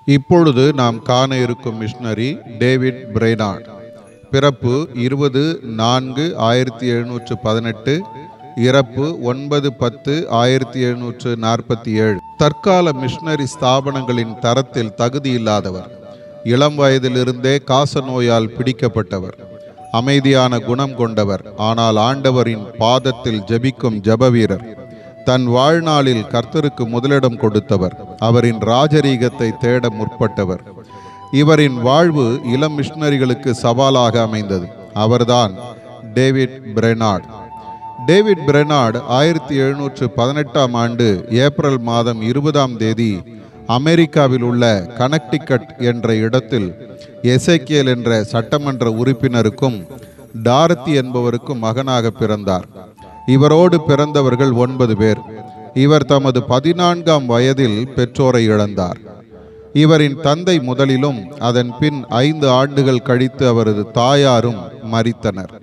இப்பொழுது நாம் காண இருக்கும் மிஷனரி டேவிட் பிரைனார்ட் பிறப்பு இருபது நான்கு ஆயிரத்தி எழுநூற்று பதினெட்டு இறப்பு ஒன்பது பத்து ஆயிரத்தி எழுநூற்று நாற்பத்தி ஏழு தற்கால மிஷனரி ஸ்தாபனங்களின் தரத்தில் தகுதியில்லாதவர் இளம் வயதிலிருந்தே காச நோயால் பிடிக்கப்பட்டவர் அமைதியான குணம் கொண்டவர் ஆனால் ஆண்டவரின் பாதத்தில் ஜெபிக்கும் ஜெபவீரர் தன் வாழ்நாளில் கர்த்தருக்கு முதலிடம் கொடுத்தவர் அவரின் ராஜரீகத்தை தேட முற்பட்டவர் இவரின் வாழ்வு இளம் மிஷனரிகளுக்கு சவாலாக அமைந்தது அவர்தான் டேவிட் பிரெனார்ட் டேவிட் பிரெனார்ட் ஆயிரத்தி எழுநூற்று பதினெட்டாம் ஆண்டு ஏப்ரல் மாதம் இருபதாம் தேதி அமெரிக்காவில் உள்ள கனக்டிகட் என்ற இடத்தில் எசேக்கியேல் என்ற சட்டமன்ற உறுப்பினருக்கும் டாரத்தி என்பவருக்கும் மகனாக பிறந்தார் இவரோடு பிறந்தவர்கள் ஒன்பது பேர் இவர் தமது பதினான்காம் வயதில் பெற்றோரை இழந்தார் இவரின் தந்தை முதலிலும் அதன் பின் ஐந்து ஆண்டுகள் கழித்து அவரது தாயாரும் மரித்தனர்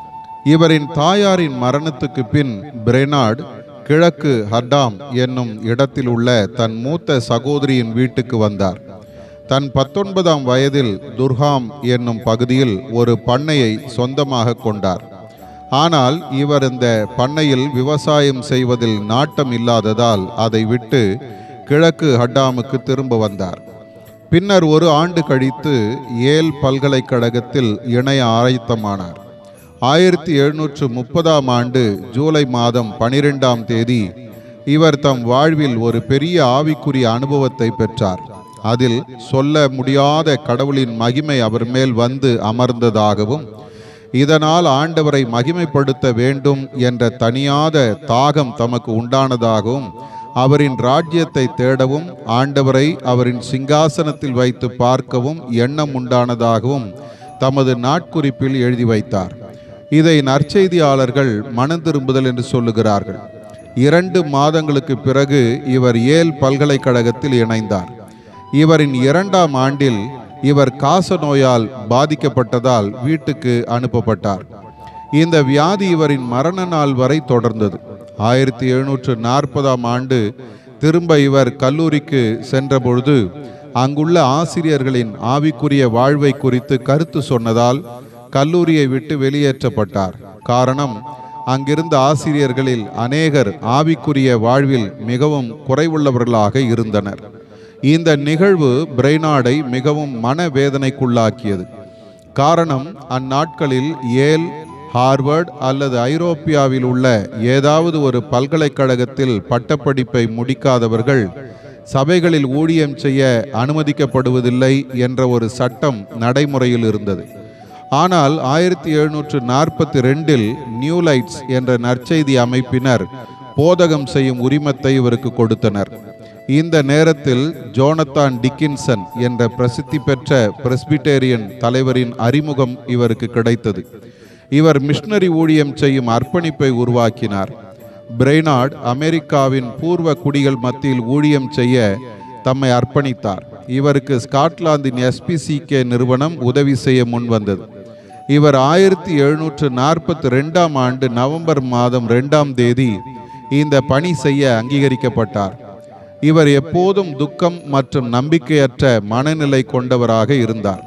இவரின் தாயாரின் மரணத்துக்கு பின் பிரெனார்ட் கிழக்கு ஹர்டாம் என்னும் இடத்தில் உள்ள தன் மூத்த சகோதரியின் வீட்டுக்கு வந்தார் தன் பத்தொன்பதாம் வயதில் துர்ஹாம் என்னும் பகுதியில் ஒரு பண்ணையை சொந்தமாக கொண்டார் ஆனால் இவர் இந்த பண்ணையில் விவசாயம் செய்வதில் நாட்டம் இல்லாததால் அதை விட்டு கிழக்கு ஹட்டாமுக்கு திரும்ப வந்தார் பின்னர் ஒரு ஆண்டு கழித்து ஏல் பல்கலைக்கழகத்தில் இணைய ஆயத்தமானார் ஆயிரத்தி எழுநூற்று முப்பதாம் ஆண்டு ஜூலை மாதம் பனிரெண்டாம் தேதி இவர் தம் வாழ்வில் ஒரு பெரிய ஆவிக்குரிய அனுபவத்தை பெற்றார் அதில் சொல்ல முடியாத கடவுளின் மகிமை அவர் மேல் வந்து அமர்ந்ததாகவும் இதனால் ஆண்டவரை மகிமைப்படுத்த வேண்டும் என்ற தனியாத தாகம் தமக்கு உண்டானதாகவும் அவரின் ராஜ்யத்தை தேடவும் ஆண்டவரை அவரின் சிங்காசனத்தில் வைத்து பார்க்கவும் எண்ணம் உண்டானதாகவும் தமது நாட்குறிப்பில் எழுதி வைத்தார் இதை நற்செய்தியாளர்கள் மனம் திரும்புதல் என்று சொல்லுகிறார்கள் இரண்டு மாதங்களுக்கு பிறகு இவர் ஏல் பல்கலைக்கழகத்தில் இணைந்தார் இவரின் இரண்டாம் ஆண்டில் இவர் காச நோயால் பாதிக்கப்பட்டதால் வீட்டுக்கு அனுப்பப்பட்டார் இந்த வியாதி இவரின் மரண நாள் வரை தொடர்ந்தது ஆயிரத்தி எழுநூற்று நாற்பதாம் ஆண்டு திரும்ப இவர் கல்லூரிக்கு சென்றபொழுது அங்குள்ள ஆசிரியர்களின் ஆவிக்குரிய வாழ்வை குறித்து கருத்து சொன்னதால் கல்லூரியை விட்டு வெளியேற்றப்பட்டார் காரணம் அங்கிருந்த ஆசிரியர்களில் அநேகர் ஆவிக்குரிய வாழ்வில் மிகவும் குறைவுள்ளவர்களாக இருந்தனர் இந்த நிகழ்வு பிரெய்னாடை மிகவும் மனவேதனைக்குள்ளாக்கியது காரணம் அந்நாட்களில் ஏல் ஹார்வர்ட் அல்லது ஐரோப்பியாவில் உள்ள ஏதாவது ஒரு பல்கலைக்கழகத்தில் பட்டப்படிப்பை முடிக்காதவர்கள் சபைகளில் ஊழியம் செய்ய அனுமதிக்கப்படுவதில்லை என்ற ஒரு சட்டம் நடைமுறையில் இருந்தது ஆனால் ஆயிரத்தி எழுநூற்று நாற்பத்தி ரெண்டில் நியூலைட்ஸ் என்ற நற்செய்தி அமைப்பினர் போதகம் செய்யும் உரிமத்தை இவருக்கு கொடுத்தனர் இந்த நேரத்தில் ஜோனத்தான் டிக்கின்சன் என்ற பிரசித்தி பெற்ற பிரஸ்பிட்டேரியன் தலைவரின் அறிமுகம் இவருக்கு கிடைத்தது இவர் மிஷனரி ஊழியம் செய்யும் அர்ப்பணிப்பை உருவாக்கினார் பிரெய்னார்ட் அமெரிக்காவின் பூர்வ குடிகள் மத்தியில் ஊழியம் செய்ய தம்மை அர்ப்பணித்தார் இவருக்கு ஸ்காட்லாந்தின் எஸ்பிசிகே நிறுவனம் உதவி செய்ய முன்வந்தது இவர் ஆயிரத்தி எழுநூற்று நாற்பத்தி ரெண்டாம் ஆண்டு நவம்பர் மாதம் ரெண்டாம் தேதி இந்த பணி செய்ய அங்கீகரிக்கப்பட்டார் இவர் எப்போதும் துக்கம் மற்றும் நம்பிக்கையற்ற மனநிலை கொண்டவராக இருந்தார்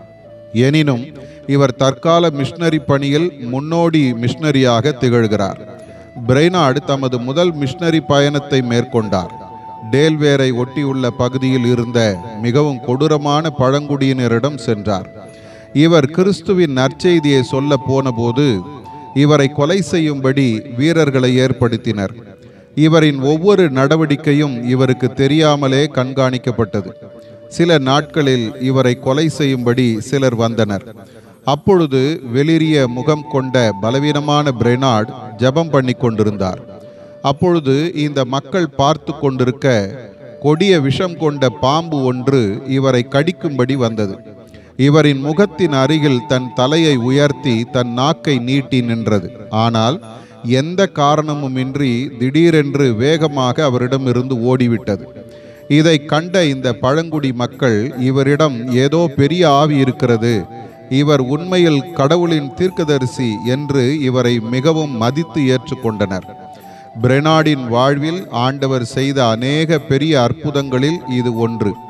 எனினும் இவர் தற்கால மிஷனரி பணியில் முன்னோடி மிஷனரியாக திகழ்கிறார் பிரெய்னார்டு தமது முதல் மிஷனரி பயணத்தை மேற்கொண்டார் டேல்வேரை ஒட்டியுள்ள பகுதியில் இருந்த மிகவும் கொடூரமான பழங்குடியினரிடம் சென்றார் இவர் கிறிஸ்துவின் நற்செய்தியை சொல்ல போனபோது இவரை கொலை செய்யும்படி வீரர்களை ஏற்படுத்தினர் இவரின் ஒவ்வொரு நடவடிக்கையும் இவருக்கு தெரியாமலே கண்காணிக்கப்பட்டது சில நாட்களில் இவரை கொலை செய்யும்படி சிலர் வந்தனர் அப்பொழுது வெளிரிய முகம் கொண்ட பலவீனமான பிரெனார்ட் ஜெபம் பண்ணி கொண்டிருந்தார் அப்பொழுது இந்த மக்கள் பார்த்து கொண்டிருக்க கொடிய விஷம் கொண்ட பாம்பு ஒன்று இவரை கடிக்கும்படி வந்தது இவரின் முகத்தின் அருகில் தன் தலையை உயர்த்தி தன் நாக்கை நீட்டி நின்றது ஆனால் எந்த காரணமுமின்றி திடீரென்று வேகமாக அவரிடம் இருந்து ஓடிவிட்டது இதை கண்ட இந்த பழங்குடி மக்கள் இவரிடம் ஏதோ பெரிய ஆவி இருக்கிறது இவர் உண்மையில் கடவுளின் தீர்க்கதரிசி என்று இவரை மிகவும் மதித்து ஏற்றுக்கொண்டனர் பிரெனாடின் வாழ்வில் ஆண்டவர் செய்த அநேக பெரிய அற்புதங்களில் இது ஒன்று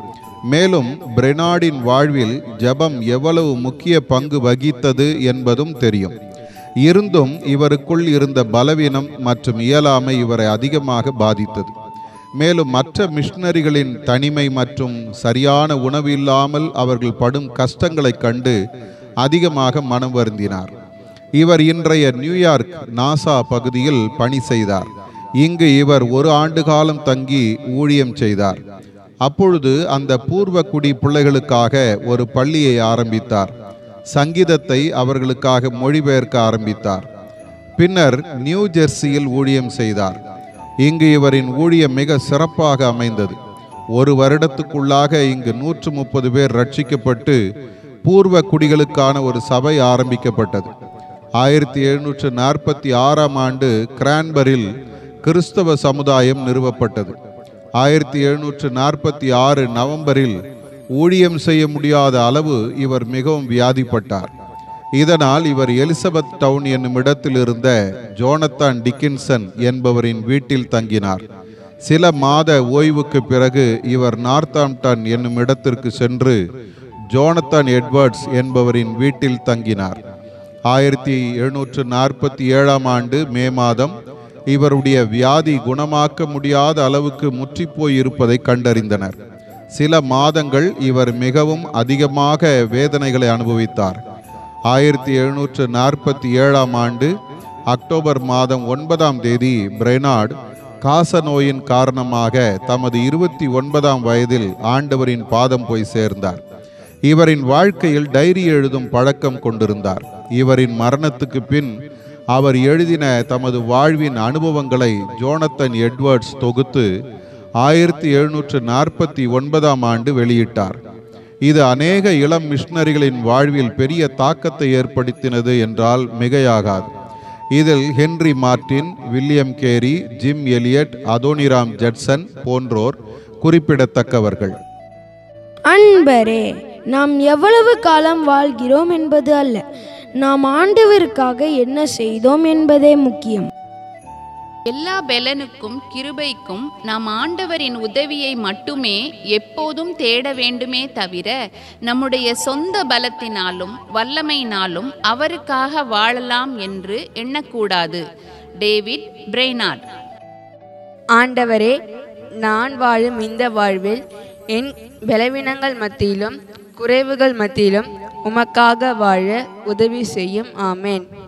மேலும் பிரெனாடின் வாழ்வில் ஜெபம் எவ்வளவு முக்கிய பங்கு வகித்தது என்பதும் தெரியும் இருந்தும் இவருக்குள் இருந்த பலவீனம் மற்றும் இயலாமை இவரை அதிகமாக பாதித்தது மேலும் மற்ற மிஷனரிகளின் தனிமை மற்றும் சரியான உணவு இல்லாமல் அவர்கள் படும் கஷ்டங்களைக் கண்டு அதிகமாக மனம் வருந்தினார் இவர் இன்றைய நியூயார்க் நாசா பகுதியில் பணி செய்தார் இங்கு இவர் ஒரு ஆண்டு காலம் தங்கி ஊழியம் செய்தார் அப்பொழுது அந்த பூர்வ குடி பிள்ளைகளுக்காக ஒரு பள்ளியை ஆரம்பித்தார் சங்கீதத்தை அவர்களுக்காக மொழிபெயர்க்க ஆரம்பித்தார் பின்னர் நியூ ஜெர்சியில் ஊழியம் செய்தார் இங்கு இவரின் ஊழியம் மிக சிறப்பாக அமைந்தது ஒரு வருடத்துக்குள்ளாக இங்கு நூற்று முப்பது பேர் ரட்சிக்கப்பட்டு பூர்வ குடிகளுக்கான ஒரு சபை ஆரம்பிக்கப்பட்டது ஆயிரத்தி எழுநூற்று நாற்பத்தி ஆறாம் ஆண்டு கிரான்பரில் கிறிஸ்தவ சமுதாயம் நிறுவப்பட்டது ஆயிரத்தி எழுநூற்று நாற்பத்தி ஆறு நவம்பரில் ஊழியம் செய்ய முடியாத அளவு இவர் மிகவும் வியாதிப்பட்டார் இதனால் இவர் எலிசபெத் டவுன் என்னும் இடத்தில் இருந்த ஜோனத்தான் டிக்கின்சன் என்பவரின் வீட்டில் தங்கினார் சில மாத ஓய்வுக்கு பிறகு இவர் நார்த்தாம்டன் என்னும் இடத்திற்கு சென்று ஜோனத்தான் எட்வர்ட்ஸ் என்பவரின் வீட்டில் தங்கினார் ஆயிரத்தி எழுநூற்று நாற்பத்தி ஏழாம் ஆண்டு மே மாதம் இவருடைய வியாதி குணமாக்க முடியாத அளவுக்கு முற்றிப்போய் இருப்பதை கண்டறிந்தனர் சில மாதங்கள் இவர் மிகவும் அதிகமாக வேதனைகளை அனுபவித்தார் ஆயிரத்தி எழுநூற்று நாற்பத்தி ஏழாம் ஆண்டு அக்டோபர் மாதம் ஒன்பதாம் தேதி பிரெனார்ட் காச நோயின் காரணமாக தமது இருபத்தி ஒன்பதாம் வயதில் ஆண்டவரின் பாதம் போய் சேர்ந்தார் இவரின் வாழ்க்கையில் டைரி எழுதும் பழக்கம் கொண்டிருந்தார் இவரின் மரணத்துக்கு பின் அவர் எழுதின தமது வாழ்வின் அனுபவங்களை ஜோனத்தன் எட்வர்ட்ஸ் தொகுத்து ஆயிரத்தி எழுநூற்று நாற்பத்தி ஒன்பதாம் ஆண்டு வெளியிட்டார் இது அநேக இளம் மிஷனரிகளின் வாழ்வில் பெரிய தாக்கத்தை ஏற்படுத்தினது என்றால் மிகையாகாது இதில் Henry Martin William Carey Jim Elliot Adoniram Judson போன்றோர் குறிப்பிடத்தக்கவர்கள் அன்பரே நாம் எவ்வளவு காலம் வாழ்கிறோம் என்பது அல்ல நாம் ஆண்டவருக்காக என்ன செய்தோம் என்பதே முக்கியம் எல்லா பெலனுக்கும் கிருபைக்கும் நாம் ஆண்டவரின் உதவியை மட்டுமே எப்போதும் தேட வேண்டுமே தவிர நம்முடைய சொந்த பலத்தினாலும் வல்லமையினாலும் அவருக்காக வாழலாம் என்று எண்ணக்கூடாது டேவிட் பிரெய்னார்ட் ஆண்டவரே நான் வாழும் இந்த வாழ்வில் என் பலவீனங்கள் மத்தியிலும் குறைவுகள் மத்தியிலும் உமக்காக வாழ உதவி செய்யும் ஆமேன்